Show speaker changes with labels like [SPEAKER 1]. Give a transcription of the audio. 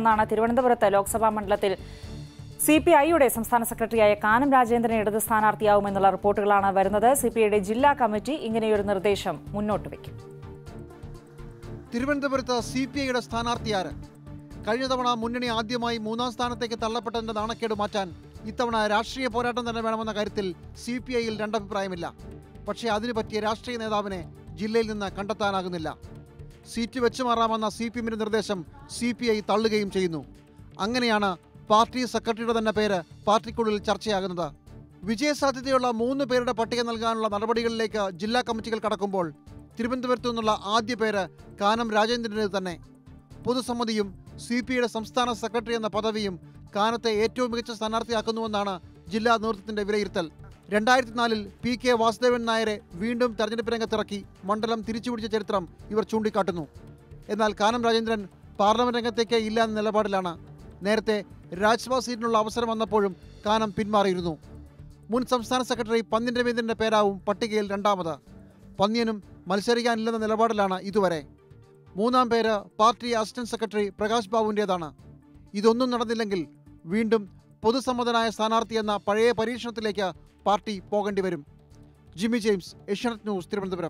[SPEAKER 1] എന്നാണ് തിരുവനന്തപുരത്ത് ലോക്സഭാ മണ്ഡലത്തിൽ സി പി ഐയുടെ സംസ്ഥാന സെക്രട്ടറിയായ കാനം രാജേന്ദ്രൻ ഇടത് സ്ഥാനാർത്ഥിയാവുമെന്നുള്ള റിപ്പോർട്ടുകളാണ് വരുന്നത് സി പി ഐയുടെ ജില്ലാ കമ്മിറ്റി ഇങ്ങനെയൊരു നിർദ്ദേശം മുന്നോട്ട് വയ്ക്കും
[SPEAKER 2] തിരുവനന്തപുരത്ത് സി പി ഐയുടെ സ്ഥാനാർത്ഥിയാര് കഴിഞ്ഞ തവണ മുന്നണി ആദ്യമായി മൂന്നാം സ്ഥാനത്തേക്ക് തള്ളപ്പെട്ടതിന്റെ നാണക്കേട് മാറ്റാൻ ഇത്തവണ രാഷ്ട്രീയ പോരാട്ടം തന്നെ വേണമെന്ന കാര്യത്തിൽ സി പി ഐയിൽ രണ്ടഭിപ്രായമില്ല പക്ഷേ അതിനു പറ്റിയ രാഷ്ട്രീയ നേതാവിനെ ജില്ലയിൽ നിന്ന് കണ്ടെത്താനാകുന്നില്ല സീറ്റ് വെച്ചു മാറാമെന്ന സി പി എമ്മിന്റെ നിർദ്ദേശം സി പി ഐ തള്ളുകയും ചെയ്യുന്നു അങ്ങനെയാണ് പാർട്ടി സെക്രട്ടറിയുടെ തന്നെ പേര് പാർട്ടിക്കുള്ളിൽ ചർച്ചയാകുന്നത് വിജയസാധ്യതയുള്ള മൂന്ന് പേരുടെ പട്ടിക നൽകാനുള്ള നടപടികളിലേക്ക് ജില്ലാ കമ്മിറ്റികൾ കടക്കുമ്പോൾ തിരുവനന്തപുരത്തു നിന്നുള്ള ആദ്യ പേര് കാനം രാജേന്ദ്രന് തന്നെ പൊതുസമ്മതിയും സി പി ഐയുടെ സംസ്ഥാന സെക്രട്ടറി എന്ന പദവിയും കാനത്തെ ഏറ്റവും മികച്ച സ്ഥാനാർത്ഥിയാക്കുന്നുവെന്നാണ് ജില്ലാ നേതൃത്വത്തിന്റെ വിലയിരുത്തൽ രണ്ടായിരത്തി നാലിൽ പി കെ വാസുദേവൻ നായരെ വീണ്ടും തെരഞ്ഞെടുപ്പ് രംഗത്തിറക്കി മണ്ഡലം തിരിച്ചുപിടിച്ച ചരിത്രം ഇവർ ചൂണ്ടിക്കാട്ടുന്നു എന്നാൽ കാനം രാജേന്ദ്രൻ പാർലമെന്റ് രംഗത്തേക്ക് ഇല്ല എന്ന നിലപാടിലാണ് നേരത്തെ രാജ്യസഭാ സീറ്റിനുള്ള അവസരം വന്നപ്പോഴും കാനം പിന്മാറിയിരുന്നു മുൻ സംസ്ഥാന സെക്രട്ടറി പന്ന്യൻ രവീന്ദ്രന്റെ പേരാവും പട്ടികയിൽ രണ്ടാമത് പന്ന്യനും മത്സരിക്കാനില്ലെന്ന നിലപാടിലാണ് ഇതുവരെ മൂന്നാം പേര് പാർട്ടി അസിസ്റ്റന്റ് സെക്രട്ടറി പ്രകാശ് ബാബുവിൻ്റേതാണ് ഇതൊന്നും നടന്നില്ലെങ്കിൽ വീണ്ടും പൊതുസമ്മതനായ സ്ഥാനാർത്ഥി എന്ന പഴയ പരീക്ഷണത്തിലേക്ക് പാർട്ടി പോകേണ്ടി വരും Jimmy James Asianet news Thiruvananthapuram